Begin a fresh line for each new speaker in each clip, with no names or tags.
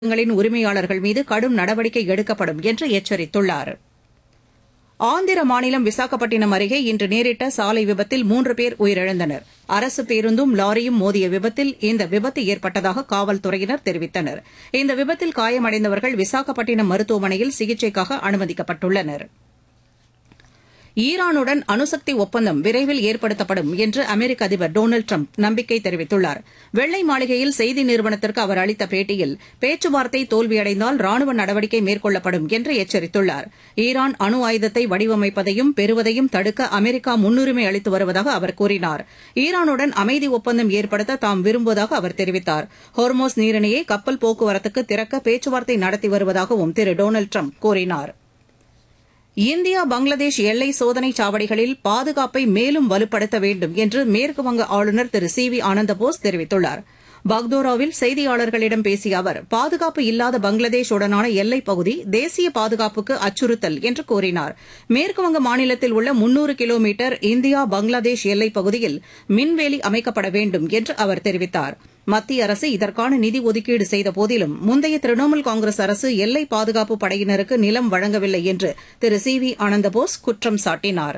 ங்களின் உரிமையாளர்கள் மீது கடும் நடவடிக்கை எடுக்கப்படும் என்று எச்சரித்துள்ளார் ஆந்திர மாநிலம் விசாகப்பட்டினம் அருகே இன்று நேரிட்ட சாலை விபத்தில் மூன்று பேர் உயிரிழந்தனர் அரசு பேருந்தும் லாரியும் மோதிய விபத்தில் இந்த விபத்து ஏற்பட்டதாக காவல்துறையினர் தெரிவித்தனர் இந்த விபத்தில் காயமடைந்தவர்கள் விசாகப்பட்டினம் மருத்துவமனையில் சிகிச்சைக்காக அனுமதிக்கப்பட்டுள்ளனா் ஈரானுடன் அணுசக்தி ஒப்பந்தம் விரைவில் ஏற்படுத்தப்படும் என்று அமெரிக்க அதிபர் டொனால்டு டிரம்ப் நம்பிக்கை தெரிவித்துள்ளார் வெள்ளை மாளிகையில் செய்தி நிறுவனத்திற்கு அவர் அளித்த பேட்டியில் பேச்சுவார்த்தை தோல்வியடைந்தால் ராணுவ நடவடிக்கை மேற்கொள்ளப்படும் என்று எச்சரித்துள்ளார் ஈரான் அணு ஆயுதத்தை வடிவமைப்பதையும் பெறுவதையும் தடுக்க அமெரிக்கா முன்னுரிமை அளித்து வருவதாக அவர் கூறினார் ஈரானுடன் அமைதி ஒப்பந்தம் ஏற்படுத்த தாம் விரும்புவதாக அவர் தெரிவித்தார் ஹோர்மோஸ் நீரிணையை கப்பல் போக்குவரத்துக்கு திறக்க பேச்சுவார்த்தை நடத்தி வருவதாகவும் திரு டொனால்டு டிரம்ப் கூறினார் இந்தியா பங்களாதேஷ் எல்லை சோதனைச் சாவடிகளில் பாதுகாப்பை மேலும் வலுப்படுத்த வேண்டும் என்று மேற்குவங்க ஆளுநர் திரு சி வி ஆனந்தபோஸ் தெரிவித்துள்ளார் பக்தோராவில் செய்தியாளர்களிடம் பேசிய அவர் பாதுகாப்பு இல்லாத பங்களாதேஷ் உடனான எல்லைப் பகுதி தேசிய பாதுகாப்புக்கு அச்சுறுத்தல் என்று கூறினார் மேற்குவங்க மாநிலத்தில் உள்ள முன்னூறு கிலோமீட்டர் இந்தியா பங்களாதேஷ் எல்லைப் பகுதியில் மின்வேலி அமைக்கப்பட வேண்டும் என்று அவர் தெரிவித்தார் மத்திய அரசு இதற்கான நிதி ஒதுக்கீடு செய்த போதிலும் முந்தைய திரிணாமுல் காங்கிரஸ் அரசு எல்லை பாதுகாப்பு படையினருக்கு நிலம் வழங்கவில்லை என்று திரு சி வி ஆனந்தபோஸ் குற்றம் சாட்டினார்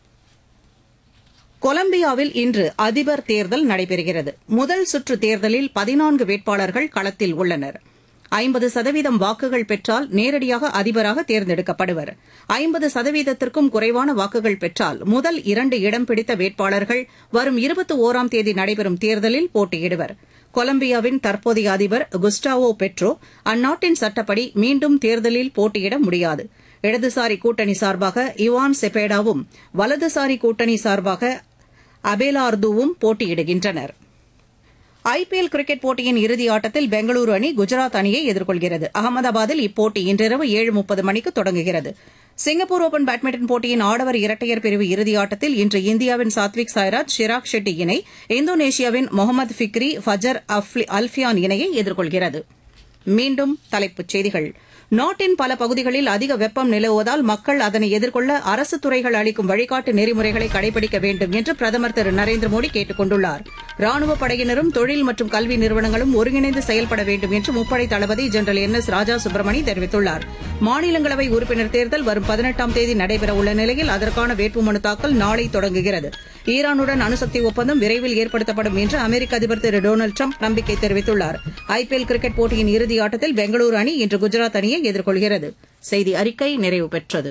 கொலம்பியாவில் இன்று அதிபர் தேர்தல் நடைபெறுகிறது முதல் சுற்று தேர்தலில் பதினான்கு வேட்பாளர்கள் களத்தில் உள்ளனர் ஐம்பது சதவீதம் வாக்குகள் பெற்றால் நேரடியாக அதிபராக தேர்ந்தெடுக்கப்படுவர் ஐம்பது சதவீதத்திற்கும் குறைவான வாக்குகள் பெற்றால் முதல் இரண்டு இடம் பிடித்த வேட்பாளர்கள் வரும் இருபத்தி ஒராம் தேதி நடைபெறும் தேர்தலில் போட்டியிடுவர் கொலம்பியாவின் தற்போதைய அதிபர் குஸ்டாவோ பெட்ரோ அந்நாட்டின் சட்டப்படி மீண்டும் தேர்தலில் போட்டியிட முடியாது இடதுசாரி கூட்டணி சார்பாக இவான் செபேடாவும் வலதுசாரி கூட்டணி சார்பாக அபேலார்துவும் போட்டியிடுகின்றனர் ஐபிஎல் கிரிக்கெட் போட்டியின் இறுதி ஆட்டத்தில் பெங்களூரு அணி குஜராத் அணியை எதிர்கொள்கிறது அகமதாபாத்தில் இப்போட்டி இன்றிரவு ஏழு முப்பது மணிக்கு தொடங்குகிறது சிங்கப்பூர் ஓபன் பேட்மிண்டன் போட்டியின் ஆடவர் இரட்டையர் பிரிவு இறுதியாட்டத்தில் இன்று இந்தியாவின் சாத்விக் சாய்ராஜ் ஷிராக் ஷெட்டி இணை இந்தோனேஷியாவின் முகமது ஃபிக்ரி ஃபஜர் அல்ஃபியான் இணையை எதிர்கொள்கிறது மீண்டும் தலைப்புச் செய்திகள் நாட்டின் பல பகுதிகளில் அதிக வெப்பம் நிலவுவதால் மக்கள் அதனை எதிர்கொள்ள அரசு துறைகள் அளிக்கும் வழிகாட்டு நெறிமுறைகளை கடைபிடிக்க வேண்டும் என்று பிரதமர் திரு நரேந்திர மோடி கேட்டுக் கொண்டுள்ளார் ராணுவப் படையினரும் தொழில் மற்றும் கல்வி நிறுவனங்களும் ஒருங்கிணைந்து செயல்பட வேண்டும் என்று முப்படை தளபதி general N S Raja Subramani தெரிவித்துள்ளார் மாநிலங்களவை உறுப்பினர் தேர்தல் வரும் பதினெட்டாம் தேதி நடைபெறவுள்ள நிலையில் அதற்கான வேட்புமனு தாக்கல் நாளை தொடங்குகிறது ஈரானுடன் அணுசக்தி ஒப்பந்தம் விரைவில் ஏற்படுத்தப்படும் என்று அமெரிக்க அதிபர் திரு டொனால்டு டிரம்ப் நம்பிக்கை தெரிவித்துள்ளார் ஐபிஎல் கிரிக்கெட் போட்டியின் இறுதி ஆட்டத்தில் பெங்களூரு அணி இன்று குஜராத் அணியை எதிர்கொள்கிறது செய்தி அறிக்கை நிறைவு பெற்றது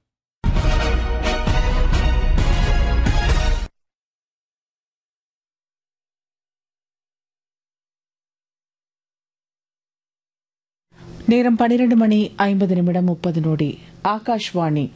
நேரம் பன்னிரண்டு மணி ஐம்பது நிமிடம் முப்பது நொடி ஆகாஷ்வாணி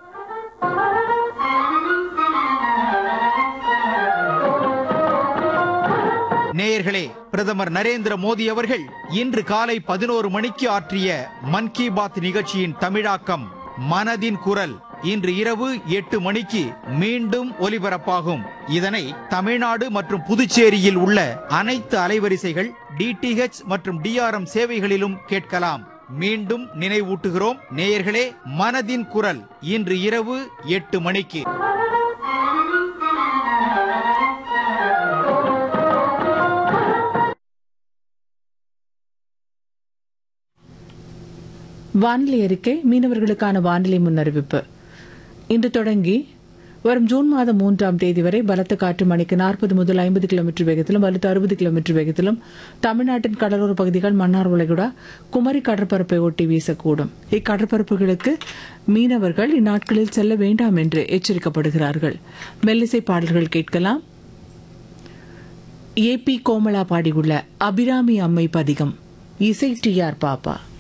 நேயர்களே பிரதமர் நரேந்திர மோடி அவர்கள் இன்று காலை பதினோரு மணிக்கு ஆற்றிய மன் கி பாத் நிகழ்ச்சியின் தமிழாக்கம் மனதின் குரல் இன்று இரவு எட்டு மணிக்கு மீண்டும் ஒலிபரப்பாகும் இதனை தமிழ்நாடு மற்றும் புதுச்சேரியில் உள்ள அனைத்து அலைவரிசைகள் டிடிஹெச் மற்றும் டிஆர்எம் சேவைகளிலும் கேட்கலாம் மீண்டும் நினைவூட்டுகிறோம் நேயர்களே மனதின் குரல் இன்று இரவு எட்டு மணிக்கு
வானிலை அறிக்கை மீனவர்களுக்கான வானிலை முன்னறிவிப்பு இன்று தொடங்கி வரும் ஜூன் மாதம் மூன்றாம் தேதி வரை பலத்த காற்று மணிக்கு நாற்பது முதல் ஐம்பது கிலோமீட்டர் வேகத்திலும் வலுத்து அறுபது கிலோமீட்டர் வேகத்திலும் தமிழ்நாட்டின் கடலோர பகுதிகள் மன்னார் உலகுடா குமரி கடற்பரப்பை ஒட்டி வீசக்கூடும் இக்கடற்பரப்புகளுக்கு மீனவர்கள் இந்நாட்களில் செல்ல வேண்டாம் என்று எச்சரிக்கப்படுகிறார்கள் மெல்லிசை பாடல்கள் கேட்கலாம் ஏ பி கோமலா பாடியுள்ள அபிராமி அம்மை பதிகம் இசை டி ஆர் பாப்பா